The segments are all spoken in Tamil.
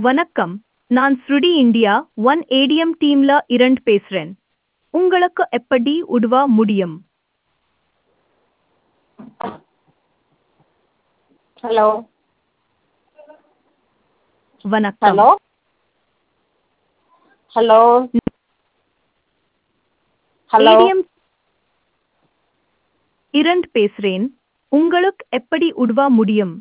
வணக்கம் நான் ஸ்ருடி இந்தியா ஒன் ஏடிஎம் டீம்ல இரண்டு பேசுறேன் உங்களுக்கு எப்படி உதவ முடியும் ஹலோ வணக்கம் ஹலோ ஹலோ ஹலோ ஏடிஎம் இரண்டு பேசுறேன் உங்களுக்கு எப்படி உதவ முடியும்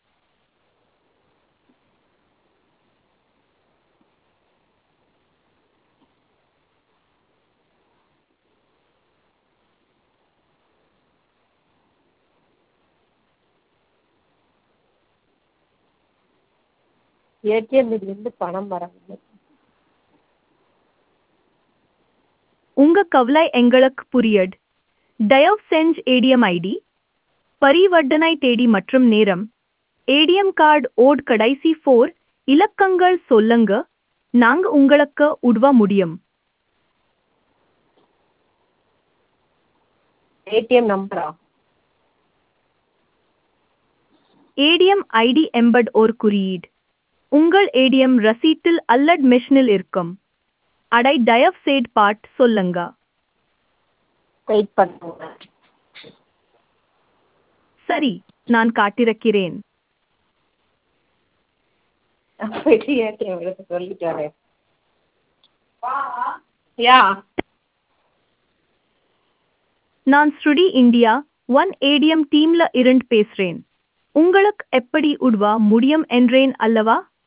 ஏடிஎம்மிலிருந்து பணம் வரவில்லை உங்க கவலை எங்களுக்கு புரியட் தயவு செஞ்சு ஏடிஎம் ஐடி பரிவர்த்தனை தேதி மற்றும் நேரம் ஏடிஎம் கார்டு ஓட் கடைசி ஃபோர் இலக்கங்கள் சொல்லுங்க நாங்க உங்களுக்கு உதவ முடியும் ஏடிஎம் நம்பரா ஏடிஎம் ஐடி எம்பட் ஒரு குறியீடு உங்கள் ஏடிஎம் ரசீட்டில் அல்லது மெஷினில் இருக்கும் அடை தயவு செய்து பாட் சொல்லுங்க வெயிட் பண்ணுங்க சரி நான் காட்டிருக்கிறேன் போயிட்டு ஏடிஎம் எடுத்து சொல்லிட்டு வரேன் யா நான் ஸ்ருடி இந்தியா ஒன் ஏடிஎம் டீம்ல இருந்து பேசுறேன் உங்களுக்கு எப்படி உதவ முடியும் என்றேன் அல்லவா